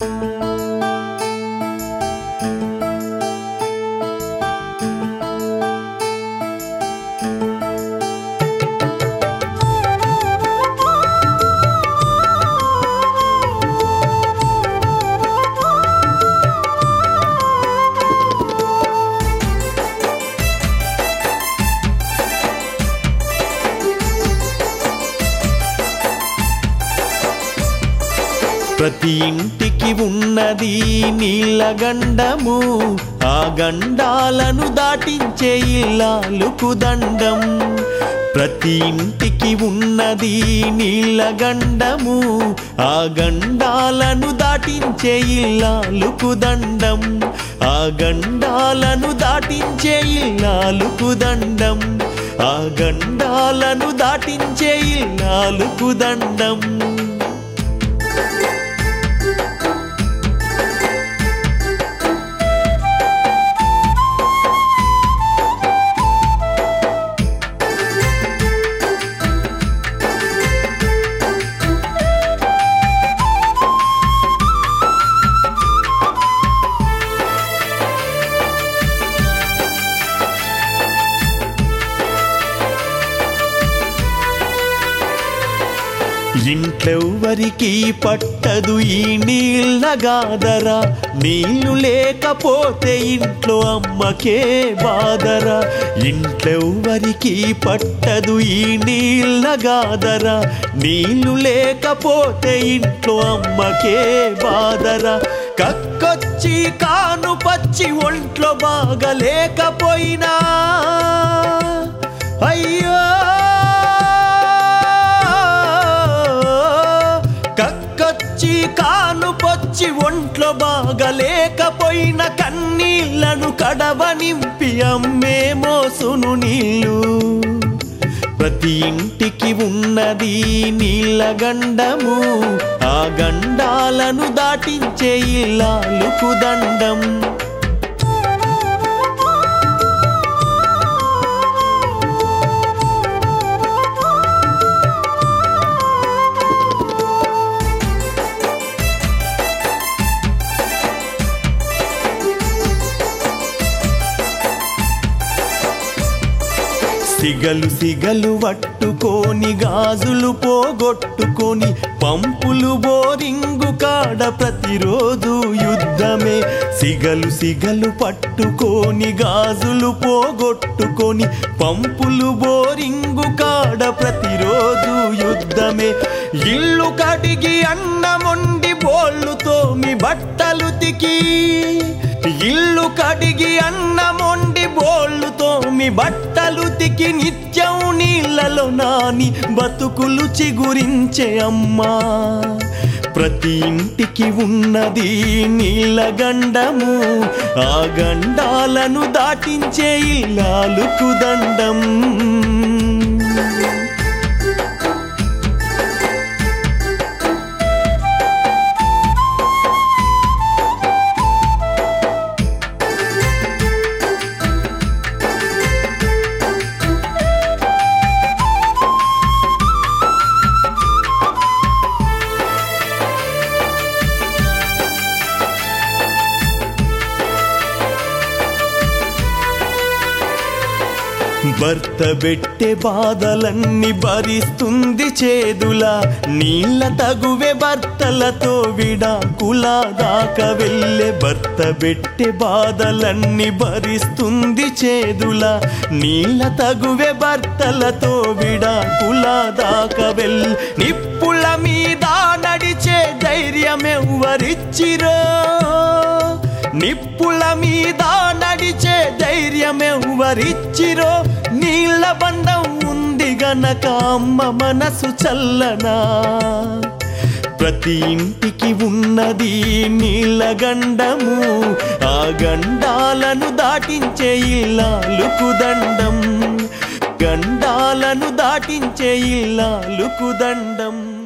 ప్రతి ఇంటికి ఉన్నది నీళ్ళ గండము ఆ గండాలను దాటించే ఇల్లాలుకు దండం ప్రతి ఇంటికి ఉన్నది నీళ్ళ గండము ఆ గండాలను దాటించే ఇల్లాలుకు దండం ఆ గండాలను దాటించే ఇల్లాలుకు దండం ఆ గండాలను దాటించే ఇల్లాలుకు దండం ఇంట్లెవ్వరికి పట్టదు ఈ నీళ్ళ గాదరా నీళ్లు లేకపోతే ఇంట్లో అమ్మకే బాదరా ఇంట్లెవ్వరికి పట్టదు ఈ నీళ్ళ గాదరా నీళ్లు లేకపోతే ఇంట్లో అమ్మకే బాదరా కక్కొచ్చి కాను పచ్చి ఒంట్లో బాగలేకపోయినా అయ్యో కక్కచ్చి కాను పొచ్చి ఒంట్లో బాగలేకపోయిన కన్నీళ్లను కడవ నింపి అమ్మే మోసును నీళ్ళు ప్రతి ఇంటికి ఉన్నది నీళ్ళ గండము ఆ గండాలను దాటించే ఇల్లాలుకు దండం సిగలు సిగలు పట్టుకొని గాజులు పోగొట్టుకొని పంపులు బోరింగు కాడ ప్రతిరోజు యుద్ధమే సిగలు సిగలు పట్టుకొని గాజులు పోగొట్టుకొని పంపులు బోరింగు కాడ ప్రతిరోజు యుద్ధమే ఇల్లు కడిగి అన్నమొండి బోళ్ళుతో మీ బట్టలు తికి ఇల్లు కడిగి అన్నమొండి బోళ్ళుతో మీ బట్టలు తికి నిత్యం నీళ్ళలో నాని బతుకులు చిగురించే అమ్మా ప్రతి ఇంటికి ఉన్నది నీళ్ళ గండము ఆ గండాలను దాటించే ఇల్లాలుకు దండం భర్త పెట్టే బాధలన్నీ భరిస్తుంది చేదులా నీళ్ళ తగువే భర్తలతో విడాకుల దాకా వెళ్ళే భర్త పెట్టే బాధలన్నీ భరిస్తుంది చేదులా నీళ్ళ తగువే భర్తలతో విడాకుల దాకా వెళ్ళి నిప్పుల మీద నడిచే ధైర్యమెవ్వరిచ్చిరో నిప్పుల మీద నడిచే ధైర్యమెవ్వరిచ్చిరో నీళ్ళ బండం ఉంది గనక అమ్మ మనసు చల్లనా ప్రతి ఇంటికి ఉన్నది నీళ్ళ గండము ఆ గండాలను దాటించే ఇల్లాలుకు దండం గండాలను దాటించే ఇల్లాలుకు దండం